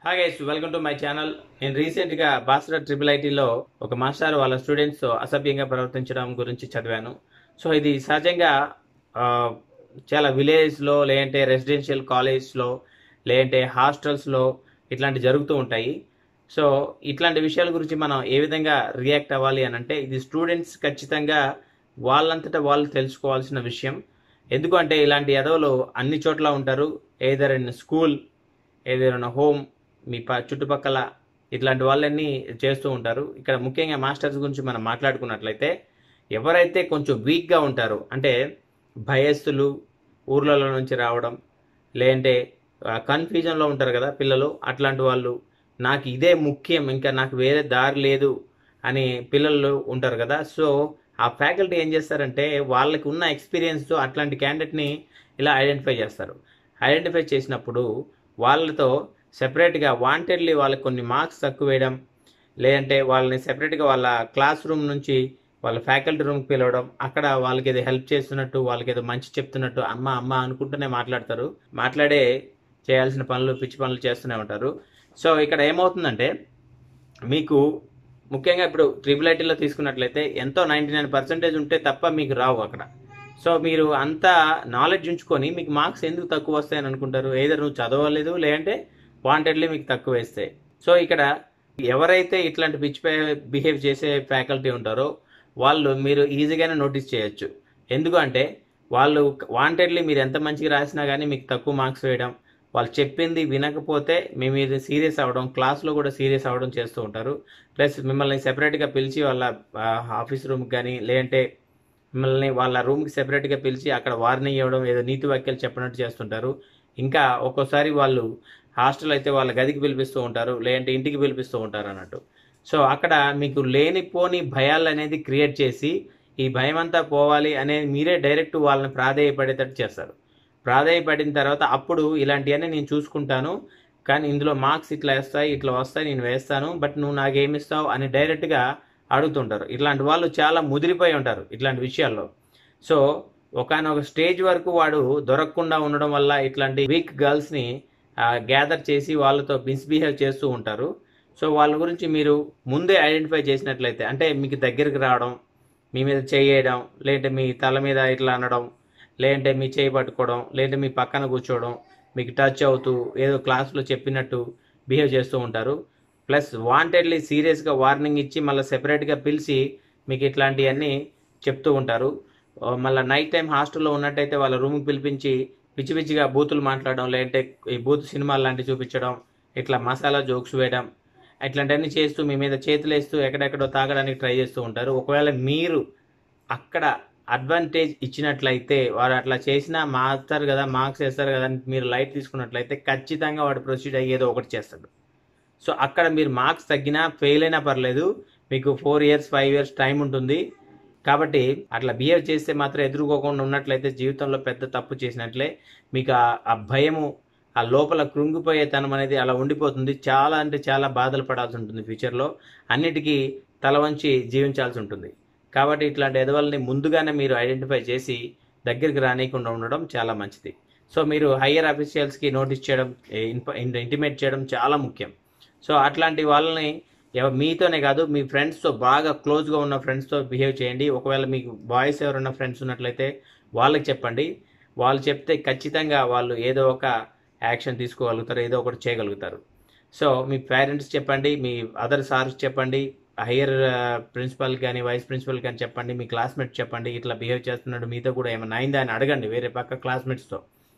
hi guys welcome to my channel నేను recent గా Basara triple ఐటీలో ఒక మాస్టర్ వాళ్ళ స్టూడెంట్స్ తో అసభ్యంగా ప్రవర్తించడం గురించి చదివాను సో ఇది సహజంగా ఆ, చాలా విలేజ్ లో లేదంటే రెసిడెన్షియల్ కాలేజ్ లో లేదంటే హాస్టల్స్ లో ఇట్లాంటి జరుగుతూ ఉంటాయి సో ఇట్లాంటి విషయాల గురించి మనం ఏ విధంగా రియాక్ట్ అవ్వాలి అని అంటే ఇది స్టూడెంట్స్ ఖచ్చితంగా వాళ్ళంతటా వాళ్ళు తెలుసుకోవాల్సిన విషయం ఎందుకంటే ఇలాంటి ఎదవలు అన్ని చోట్ల ఉంటారు ఏదర్ ఇన్ స్కూల్ ఏదైనా హోమ్ మీ ప చుట్టుపక్కల ఇట్లాంటి వాళ్ళన్నీ చేస్తూ ఉంటారు ఇక్కడ ముఖ్యంగా మాస్టర్స్ గురించి మనం మాట్లాడుకున్నట్లయితే ఎవరైతే కొంచెం వీక్గా ఉంటారో అంటే భయస్థులు ఊర్లలో నుంచి రావడం లేదంటే కన్ఫ్యూజన్లో ఉంటారు కదా పిల్లలు అట్లాంటి వాళ్ళు నాకు ఇదే ముఖ్యం ఇంకా నాకు వేరే దారి లేదు అని పిల్లలు ఉంటారు కదా సో ఆ ఫ్యాకల్టీ ఏం చేస్తారంటే వాళ్ళకి ఉన్న ఎక్స్పీరియన్స్తో అట్లాంటి క్యాండిడేట్ని ఇలా ఐడెంటిఫై చేస్తారు ఐడెంటిఫై చేసినప్పుడు వాళ్ళతో సెపరేట్గా వాంటెడ్లీ వాళ్ళకి కొన్ని మార్క్స్ తక్కువ వేయడం లేదంటే వాళ్ళని సెపరేట్గా వాళ్ళ క్లాస్ రూమ్ నుంచి వాళ్ళ ఫ్యాకల్టీ రూమ్కి పిలవడం అక్కడ వాళ్ళకి ఏదో హెల్ప్ చేస్తున్నట్టు వాళ్ళకి ఏదో మంచి చెప్తున్నట్టు అమ్మ అమ్మ అనుకుంటూనే మాట్లాడతారు మాట్లాడే చేయాల్సిన పనులు పిచ్చి పనులు చేస్తూనే ఉంటారు సో ఇక్కడ ఏమవుతుందంటే మీకు ముఖ్యంగా ఇప్పుడు ట్రిపుల్ ఐటీలో తీసుకున్నట్లయితే ఎంతో నైంటీ నైన్ పర్సెంటేజ్ ఉంటే తప్ప మీకు రావు అక్కడ సో మీరు అంత నాలెడ్జ్ ఉంచుకొని మీకు మార్క్స్ ఎందుకు తక్కువ వస్తాయని అనుకుంటారు ఏదర్ నువ్వు చదవలేదు లేదంటే వాంటెడ్లీ మీకు తక్కువ వేస్తాయి సో ఇక్కడ ఎవరైతే ఇట్లాంటి పిచ్ బిహేవ్ చేసే ఫ్యాకల్టీ ఉంటారో వాళ్ళు మీరు ఈజీగానే నోటీస్ చేయొచ్చు ఎందుకంటే వాళ్ళు వాంటెడ్లీ మీరు ఎంత మంచిగా రాసినా కానీ మీకు తక్కువ మార్క్స్ వేయడం వాళ్ళు చెప్పింది వినకపోతే మీ మీద సీరియస్ అవ్వడం క్లాస్లో కూడా సీరియస్ అవ్వడం చేస్తూ ఉంటారు ప్లస్ మిమ్మల్ని సెపరేట్గా పిలిచి వాళ్ళ ఆఫీస్ రూమ్కి కానీ లేదంటే మిమ్మల్ని వాళ్ళ రూమ్కి సెపరేట్గా పిలిచి అక్కడ వార్నింగ్ ఇవ్వడం ఏదో నీతి వాక్యాలు చెప్పినట్టు చేస్తుంటారు ఇంకా ఒక్కోసారి వాళ్ళు హాస్టల్ అయితే వాళ్ళ గదికి పిలిపిస్తూ ఉంటారు లేదంటే ఇంటికి పిలిపిస్తూ ఉంటారు అన్నట్టు సో అక్కడ మీకు లేనిపోని భయాలు అనేది క్రియేట్ చేసి ఈ భయం అంతా పోవాలి అనేది మీరే డైరెక్ట్ వాళ్ళని ప్రాధేయపడేటట్టు చేస్తారు ప్రాధేయపడిన తర్వాత అప్పుడు ఇలాంటివన్నీ నేను చూసుకుంటాను కానీ ఇందులో మార్క్స్ ఇట్లా వేస్తాయి ఇట్లా వస్తాయి నేను వేస్తాను బట్ నువ్వు నాకేమిస్తావు అని డైరెక్ట్గా అడుగుతుంటారు ఇట్లాంటి వాళ్ళు చాలా ముదిరిపోయి ఉంటారు ఇట్లాంటి విషయాల్లో సో ఒకనొక స్టేజ్ వరకు వాడు దొరకకుండా ఉండడం వల్ల ఇట్లాంటి వీక్ గర్ల్స్ని గ్యాదర్ చేసి వాళ్ళతో మిస్బిహేవ్ చేస్తూ ఉంటారు సో వాళ్ళ గురించి మీరు ముందే ఐడెంటిఫై చేసినట్లయితే అంటే మీకు దగ్గరికి రావడం మీ మీద చేయడం లేదంటే మీ తల మీద ఇట్లా అనడం లేదంటే మీ చేయి పట్టుకోవడం లేదంటే మీ పక్కన కూర్చోవడం మీకు టచ్ అవుతూ ఏదో క్లాస్లో చెప్పినట్టు బిహేవ్ చేస్తూ ఉంటారు ప్లస్ వాంటెడ్లీ సీరియస్గా వార్నింగ్ ఇచ్చి మళ్ళీ సెపరేట్గా పిలిచి మీకు ఇట్లాంటివన్నీ చెప్తూ ఉంటారు మళ్ళీ నైట్ టైం హాస్టల్లో ఉన్నట్టయితే వాళ్ళ రూమ్కి పిలిపించి పిచ్చి పిచ్చిగా బూతులు మాట్లాడడం లేదంటే ఈ బూత్ సినిమాలు లాంటివి చూపించడం ఇట్లా మసాలా జోక్స్ వేయడం ఇట్లాంటివన్నీ చేస్తూ మీ మీద చేతులు వేస్తూ ఎక్కడెక్కడో తాగడానికి ట్రై చేస్తూ ఉంటారు ఒకవేళ మీరు అక్కడ అడ్వాంటేజ్ ఇచ్చినట్లయితే వాడు అట్లా చేసినా మాస్తారు కదా మార్క్స్ వేస్తారు కదా అని మీరు లైట్ తీసుకున్నట్లయితే ఖచ్చితంగా వాడు ప్రొసీడ్ అయ్యేదో ఒకటి చేస్తాడు సో అక్కడ మీరు మార్క్స్ తగ్గినా ఫెయిల్ అయినా పర్లేదు మీకు four years five years time ఉంటుంది కాబట్టి అట్లా బిహేవ్ చేస్తే మాత్రం ఎదుర్కోకుండా ఉన్నట్లయితే జీవితంలో పెద్ద తప్పు చేసినట్లే మీకు ఆ ఆ భయము ఆ లోపల కృంగిపోయే తనం అనేది అలా ఉండిపోతుంది చాలా అంటే చాలా బాధలు పడాల్సి ఉంటుంది ఫ్యూచర్లో అన్నిటికీ తల వంచి జీవించాల్సి ఉంటుంది కాబట్టి ఇట్లాంటి ఎదవల్ని ముందుగానే మీరు ఐడెంటిఫై చేసి దగ్గరికి రానియకుండా ఉండడం చాలా మంచిది సో మీరు హయ్యర్ అఫీషియల్స్కి నోటీస్ చేయడం ఇంటిమేట్ చేయడం చాలా ముఖ్యం సో అట్లాంటి వాళ్ళని ఎవ- మీతోనే కాదు మీ ఫ్రెండ్స్తో బాగా క్లోజ్గా ఉన్న ఫ్రెండ్స్తో బిహేవ్ చేయండి ఒకవేళ మీకు బాయ్స్ ఎవరైనా ఫ్రెండ్స్ ఉన్నట్లయితే వాళ్ళకి చెప్పండి వాళ్ళు చెప్తే ఖచ్చితంగా వాళ్ళు ఏదో ఒక యాక్షన్ తీసుకోగలుగుతారు ఏదో ఒకటి చేయగలుగుతారు సో మీ పేరెంట్స్ చెప్పండి మీ అదర్ సార్స్ చెప్పండి హయ్యర్ ప్రిన్సిపల్ కానీ వైస్ ప్రిన్సిపల్ కానీ చెప్పండి మీ క్లాస్మేట్స్ చెప్పండి ఇట్లా బిహేవ్ చేస్తున్నాడు మీతో కూడా ఏమైనా అయిందా అని అడగండి వేరే పక్క క్లాస్మేట్స్తో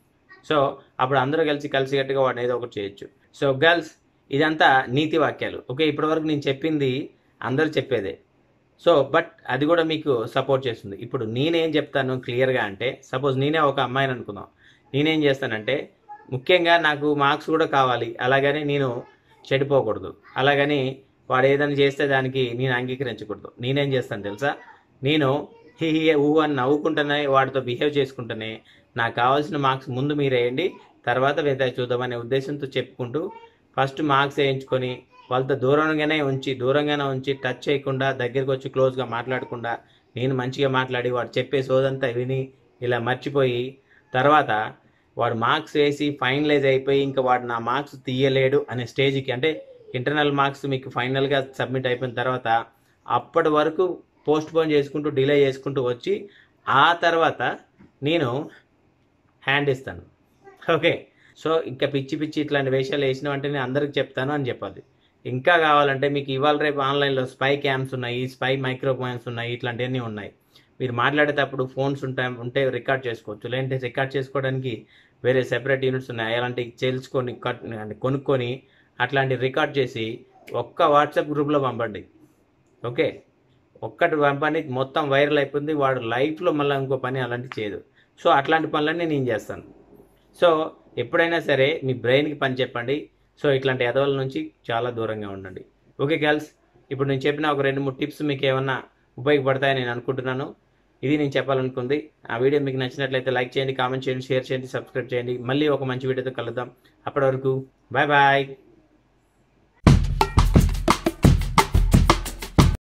సో అప్పుడు అందరూ కలిసి కలిసికట్టుగా వాడిని ఏదో ఒకటి చేయొచ్చు సో గర్ల్స్ ఇదంతా నీతి వాక్యాలు ఓకే ఇప్పటివరకు నేను చెప్పింది అందరూ చెప్పేదే సో బట్ అది కూడా మీకు సపోర్ట్ చేస్తుంది ఇప్పుడు నేనేం చెప్తాను క్లియర్గా అంటే సపోజ్ నేనే ఒక అమ్మాయిని అనుకుందాం నేనేం చేస్తానంటే ముఖ్యంగా నాకు మార్క్స్ కూడా కావాలి అలాగని నేను చెడిపోకూడదు అలాగని వాడు ఏదైనా చేస్తే దానికి నేను అంగీకరించకూడదు నేనేం చేస్తాను తెలుసా నేను హీ హీ ఊ అని నవ్వుకుంటూనే వాడితో బిహేవ్ చేసుకుంటూనే నాకు కావాల్సిన మార్క్స్ ముందు మీరు వేయండి తర్వాత వేరే చూద్దామనే ఉద్దేశంతో చెప్పుకుంటూ ఫస్ట్ మార్క్స్ వేయించుకొని వాళ్ళతో దూరంగానే ఉంచి దూరంగానే ఉంచి టచ్ చేయకుండా దగ్గరికి వచ్చి క్లోజ్గా మాట్లాడకుండా నేను మంచిగా మాట్లాడి వాడు చెప్పే సోదంతా విని ఇలా మర్చిపోయి తర్వాత వాడు మార్క్స్ వేసి ఫైనలైజ్ అయిపోయి ఇంకా వాడు నా మార్క్స్ తీయలేడు అనే స్టేజ్కి అంటే ఇంటర్నల్ మార్క్స్ మీకు ఫైనల్గా సబ్మిట్ అయిపోయిన తర్వాత అప్పటి వరకు పోస్ట్ పోన్ చేసుకుంటూ డిలే చేసుకుంటూ వచ్చి ఆ తర్వాత నేను హ్యాండ్ ఇస్తాను ఓకే సో ఇంకా పిచ్చి పిచ్చి ఇట్లాంటి వేషాలు వేసినామంటే నేను అందరికి చెప్తాను అని చెప్పాలి ఇంకా కావాలంటే మీకు ఇవాళ రేపు ఆన్లైన్లో స్పై క్యామ్స్ ఉన్నాయి స్పై మైక్రో క్యామ్స్ ఉన్నాయి ఇట్లాంటివన్నీ ఉన్నాయి మీరు మాట్లాడేటప్పుడు ఫోన్స్ ఉంటాయి ఉంటే రికార్డ్ చేసుకోవచ్చు లేదంటే రికార్డ్ చేసుకోవడానికి వేరే సెపరేట్ యూనిట్స్ ఉన్నాయి అలాంటివి చేల్చుకొని కట్ అంటే కొనుక్కొని అట్లాంటి రికార్డ్ చేసి ఒక్క వాట్సాప్ గ్రూప్లో పంపండి ఓకే ఒక్కటి పంపండి మొత్తం వైరల్ అయిపోయింది వాడు లైఫ్లో మళ్ళీ ఇంకో పని అలాంటివి చేయదు సో అట్లాంటి పనులన్నీ నేను చేస్తాను సో ఎప్పుడైనా సరే మీ బ్రెయిన్కి పని చెప్పండి సో ఇట్లాంటి ఎదవల నుంచి చాలా దూరంగా ఉండండి ఓకే గర్ల్స్ ఇప్పుడు నేను చెప్పిన ఒక రెండు మూడు టిప్స్ మీకు ఏమన్నా ఉపయోగపడతాయని నేను అనుకుంటున్నాను ఇది నేను చెప్పాలనుకుంది ఆ వీడియో మీకు నచ్చినట్లయితే లైక్ చేయండి కామెంట్ చేయండి షేర్ చేయండి సబ్స్క్రైబ్ చేయండి మళ్ళీ ఒక మంచి వీడియోతో కలుద్దాం అప్పటి వరకు బాయ్ బాయ్